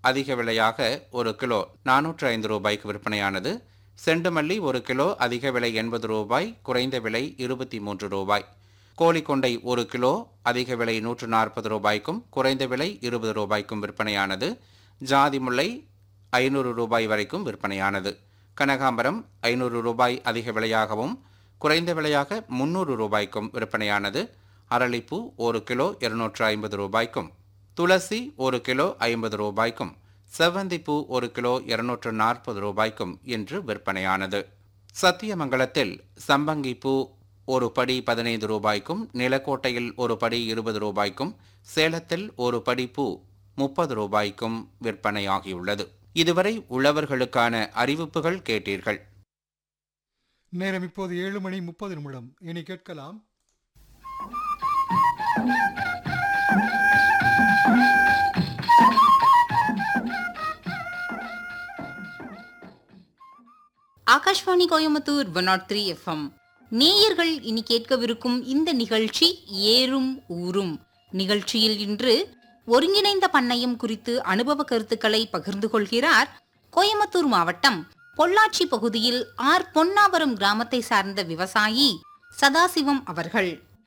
அதிக விலையாக ஒரு கிலோ நானூற்று ஐந்து ரூபாய்க்கு விற்பனையானது செண்டுமல்லி ஒரு கிலோ அதிக விலை எண்பது ரூபாய் குறைந்த விலை இருபத்தி மூன்று ரூபாய் கோழிக்கொண்டை ஒரு கிலோ அதிக விலை நூற்று நாற்பது ரூபாய்க்கும் குறைந்த விலை இருபது ரூபாய்க்கும் விற்பனையானது ஜாதி முல்லை ஐநூறு ரூபாய் வரைக்கும் விற்பனையானது கனகாம்பரம் ஐநூறு ரூபாய் அதிக விலையாகவும் குறைந்த விலையாக முன்னூறு ரூபாய்க்கும் விற்பனையானது அரளிப்பூ ஒரு கிலோ இருநூற்று ஐம்பது ரூபாய்க்கும் துளசி ஒரு கிலோ ஐம்பது ரூபாய்க்கும் செவ்வந்திப்பூ ஒரு கிலோ இருநூற்று நாற்பது ரூபாய்க்கும் என்று விற்பனையானது சத்தியமங்கலத்தில் சம்பங்கி பூ ஒரு படி பதினைந்து ரூபாய்க்கும் நிலக்கோட்டையில் ஒரு படி இருபது ரூபாய்க்கும் சேலத்தில் ஒரு படி பூ முப்பது ரூபாய்க்கும் விற்பனையாகியுள்ளது இதுவரை உழவர்களுக்கான அறிவிப்புகள் கேட்டீர்கள் நேரம் இப்போது ஏழு மணி முப்பது நிமிடம் இனி கேட்கலாம் Akashvani Coimbatore one nought three FM நேயர்கள் இனி கேட்கவிருக்கும் இந்த நிகழ்ச்சி ஏறும் ஊரும் நிகழ்ச்சியில் இன்று ஒருங்கிணைந்த பண்ணையம் குறித்து அனுபவ கருத்துக்களை பகிர்ந்து கொள்கிறார் கோயம்புத்தூர் மாவட்டம் பொள்ளாச்சி பகுதியில் ஆர் பொன்னாவரம் கிராமத்தை சார்ந்த விவசாயி சதாசிவம் அவர்கள்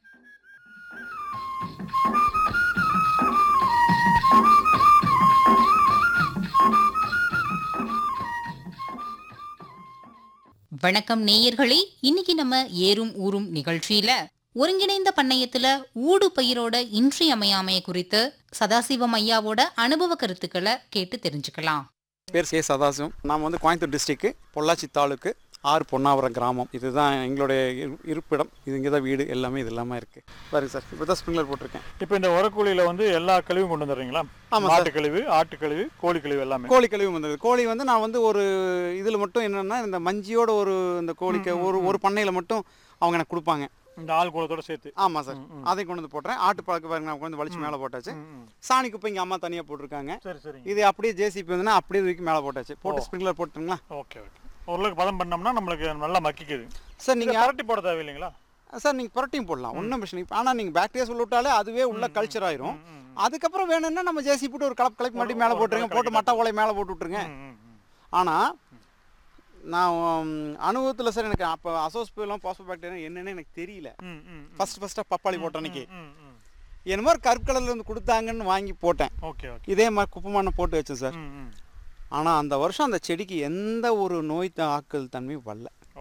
வணக்கம் நேயர்களே இன்னைக்கு நம்ம ஏறும் ஊரும் நிகழ்ச்சியில ஒருங்கிணைந்த பண்ணையத்துல ஊடு பயிரோட இன்றியமையாமைய குறித்து சதாசிவம் ஐயாவோட அனுபவ கருத்துக்களை கேட்டு தெரிஞ்சுக்கலாம் பேர் கே சதாசிவம் நாம் வந்து கோயம்புத்தூர் டிஸ்ட்ரிக்கு பொள்ளாச்சி தாலுக்கு ஆறு பொன்னாவரம் கிராமம் இதுதான் எங்களுடைய இரு- இருப்பிடம் இது இங்கே தான் வீடு எல்லாமே இது எல்லாமே இருக்குது பாருங்க சார் இப்போ தான் ஸ்ப்ரிங்க்லர் போட்டிருக்கேன் இப்போ இந்த உரக்கூலியில் வந்து எல்லா கழிவும் கொண்டு வந்துடுறீங்களா ஆமாம் மாட்டு கழிவு ஆட்டு கழிவு கோழி கழிவு எல்லாமே கோழி கழிவு வந்தது கோழி வந்து நான் வந்து ஒரு இதில் மட்டும் என்னென்னா இந்த மஞ்சியோட ஒரு இந்த கோழிக்கு ஒரு ஒரு பண்ணையில் மட்டும் அவங்க எனக்கு கொடுப்பாங்க இந்த ஆள் கூலத்தோட சேர்த்து ஆமாம் சார் அதை கொண்டு வந்து போட்டுறேன் ஆட்டு பழக்க பாருங்க நான் கொண்டு வலிச்சு மேலே போட்டாச்சு ம், ம். சாணி குப்பை இங்கே அம்மா தனியாக போட்டிருக்காங்க சரி சரிங்க இது அப்படியே ஜேசிபி வந்துன்னா அப்படியே தூக்கி மேலே போட்டாச்சு போட்டு ஸ்ப்ரிங்க்லர் போட்டுங்களா ஓகே ஓகே ஓரளவுக்கு பதம் பண்ணோம்னா நம்மளுக்கு நல்லா மக்கிக்குது சார் நீங்க நீங்கள் பரட்டி போட தேவையில்லைங்களா சார் நீங்கள் புரட்டியும் போடலாம் ஒன்றும் பிரச்சனை இல்லை ஆனால் நீங்கள் பாக்டீரியா சொல்ல விட்டாலே அதுவே உள்ள கல்ச்சர் ஆயிரும் ம், ம். அதுக்கப்புறம் வேணும்னா நம்ம ஜேசி போட்டு ஒரு கலப்பு கலப்பி மட்டும் மேலே ஒரு போட்டுருங்க கலப்பு போட்டு மட்டை ஓலை மேலே போட்டு விட்ருங்க ம், ம், ம். ஆனால் நான் அனுபவத்தில் சார் எனக்கு அப்போ அசோஸ்பியலாம் பாஸ்போ பாக்டீரியா என்னன்னு எனக்கு தெரியல ம், ம், ம். ஃபர்ஸ்ட் ஃபஸ்ட்டாக பப்பாளி போட்ட அன்னைக்கு ம், ம். என்னமோ ஒரு கற்கடல்ல இருந்து கொடுத்தாங்கன்னு வாங்கி போட்டேன் ஓகே ஓகே இதே மாதிரி குப்பை மண்ணை போட்டு வச்சேன் சார் ம், ம். ஆனால் அந்த வருஷம் அந்த செடிக்கு எந்த ஒரு நோய் தாக்குதல் தன்மையும் வரல ஓ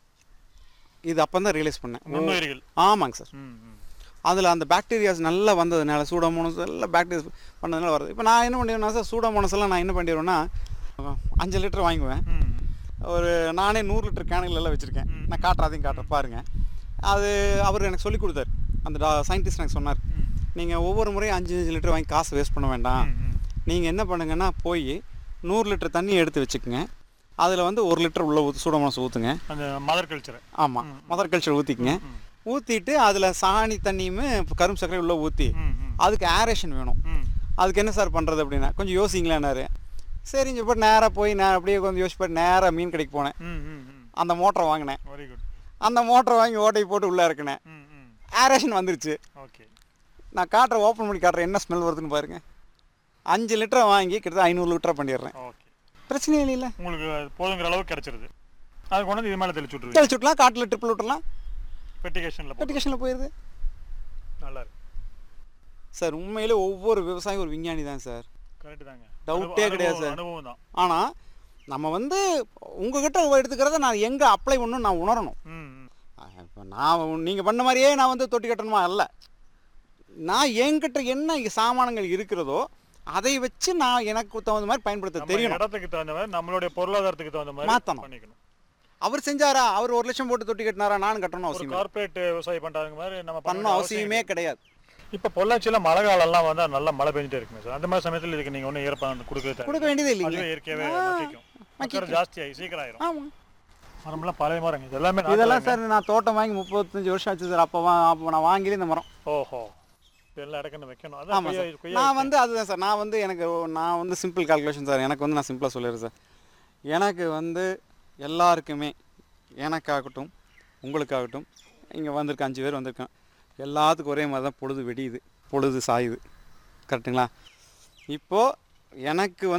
இது அப்போ தான் ரியலைஸ் பண்ணேன் ஓ, நுண்ணுயிரிகள் ஆமாங்க சார் ம், ம். அதில் அந்த பாக்டீரியாஸ் நல்லா வந்ததுனால சூடோமோனஸ் எல்லாம் பாக்டீரியாஸ் பண்ணதுனால வருது இப்போ நான் என்ன பண்ணிடுவேன்னா சார் சூடோமோனஸ் எல்லாம் நான் என்ன பண்ணிடுவேன்னா அஞ்சு லிட்டர் வாங்குவேன் ம், ம். ஒரு நானே நூறு லிட்டர் கேனுகள் எல்லாம் வச்சுருக்கேன் ம். நான் காட்டுறதையும் காட்டுறேன் பாருங்கள் அது அவர் எனக்கு சொல்லி கொடுத்தாரு அந்த சயின்டிஸ்ட் எனக்கு சொன்னார் ம். நீங்கள் ஒவ்வொரு முறையும் அஞ்சு அஞ்சு லிட்டர் வாங்கி காசு வேஸ்ட் பண்ண வேண்டாம் ம், ம். நீங்கள் என்ன பண்ணுங்கன்னா போய் நூறு லிட்டர் தண்ணி எடுத்து வச்சுக்கோங்க அதில் வந்து ஒரு லிட்டர் உள்ள ஊற்று சூடோமோனஸ் ஊற்றுங்க அந்த மதர் கல்ச்சர் ஆமாம் மதர் கல்ச்சர் ஊற்றிக்கங்க ஊற்றிட்டு அதில் சாணி தண்ணியுமே கரும்பு சர்க்கரை உள்ளே ஊற்றி ம் ம் அதுக்கு ஏரேஷன் வேணும் ம் அதுக்கு என்ன சார் பண்ணுறது அப்படின்னா கொஞ்சம் யோசிங்களேனாரு சரின்னு சொல்லிட்டு நேராக போய் நான் அப்படியே கொஞ்சம் யோசிச்சு நேராக மீன் கடைக்கு போனேன் ம் ம் ம் அந்த மோட்டரை வாங்கினேன் வெரி குட் அந்த மோட்டரை வாங்கி ஓட்டை போட்டு உள்ளே இறக்கினேன் ம் ம் ஏரேஷன் வந்துருச்சு ஓகே நான் காட்டுற ஓப்பன் பண்ணி காட்டுறேன் என்ன ஸ்மெல் வருதுன்னு பாருங்க அஞ்சு லிட்டரை வாங்கி கிட்டத்தட்ட ஐநூறு லிட்டரை பண்ணிடுறேன் ஓகே பிரச்சனையே இல்லை உங்களுக்கு போதுங்கிற அளவு கிடைச்சிருது அது கொண்டு வந்து இது மேலே தெளிச்சு விட்ருவீங்க தெளிச்சு விட்டலாம் காட்டில் ட்ரிப்பிள் விட்டுலாம் பெட்டிகேஷனில் போட்டு வெட்டிகேஷனில் போயிடுது நல்லா இருக்கு சார் உண்மையிலே ஒவ்வொரு விவசாயி ஒரு விஞ்ஞானி தான் சார் கரெக்ட் தாங்க டவுட்டே அனுபவம் கிடையாது சார். அனுபவம் தான் ஆனால் நம்ம வந்து உங்ககிட்ட எடுத்துக்கிறத நான் எங்கே அப்ளை பண்ணணும் நான் உணரணும் ம் ம். இப்போ நான் நீங்கள் பண்ண மாதிரியே நான் வந்து தொட்டி கட்டணுமா அல்ல நான் என்கிட்ட என்ன சாமானங்கள் இருக்கிறதோ அதை வச்சு நான் எனக்கு தகுந்த மாதிரி பயன்படுத்த நம்ம தெரியணும் இடத்துக்கு தகுந்த மாதிரி நம்மளுடைய பொருளாதாரத்துக்கு தகுந்த மாதிரி மாத்தணும். பண்ணிக்கணும் அவர் செஞ்சாரா அவர் ஒரு லட்சம் போட்டு தொட்டி கட்டினாரா நானும் கட்டணும் ஒரு அவசியம் இல்லை. கார்ப்பரேட் விவசாயம் பண்றாங்க மாதிரி நம்ம பண்ண பண்ணணும் அவசியமே கிடையாது இப்போ பொள்ளாச்சியில மழை காலம்லாம் வந்தா நல்லா மழை பெஞ்சிட்டே இருக்குமே சார் அந்த மாதிரி சமயத்தில் இதுக்கு நீங்க ஒன்றும் ஈரப்பதம் கொடுக்கவே கொடுக்க தேவை வேண்டியது இல்லைங்க அதுவே இயற்கையாவே ஆ, மக்கிக்கும் மக்கள் ஜாஸ்தியாகி சீக்கிரம் ஆயிரும் ஆமாம் மரம்லாம் பழைய மரங்க இது எல்லாமே நாட்டு இதெல்லாம் மரங்க. சார் நான் தோட்டம் வாங்கி முப்பத்தஞ்சு வருஷம் ஆச்சு சார் அப்போ வா அப்போ நான் வாங்கிலே இந்த மரம் ஓஹோ இதெல்லாம் இடக்கன்னு வைக்கணும் அதான் ஆமாம் கொய்யா- சார் கொய்யா நான் இருக்கு. வந்து அதுதான் சார் நான் வந்து எனக்கு நான் வந்து சிம்பிள் கால்குலேஷன் சார் எனக்கு வந்து நான் சிம்பிளாக சொல்லிடுறேன் சார் எனக்கு வந்து எல்லாருக்குமே எனக்காகட்டும் உங்களுக்காகட்டும் இங்கே வந்திருக்க அஞ்சு பேர் வந்திருக்கேன் எல்லாத்துக்கும் ஒரே மாதிரி தான் பொழுது வெடியுது பொழுது சாயுது கரெக்டுங்களா இப்போது எனக்கு வந்து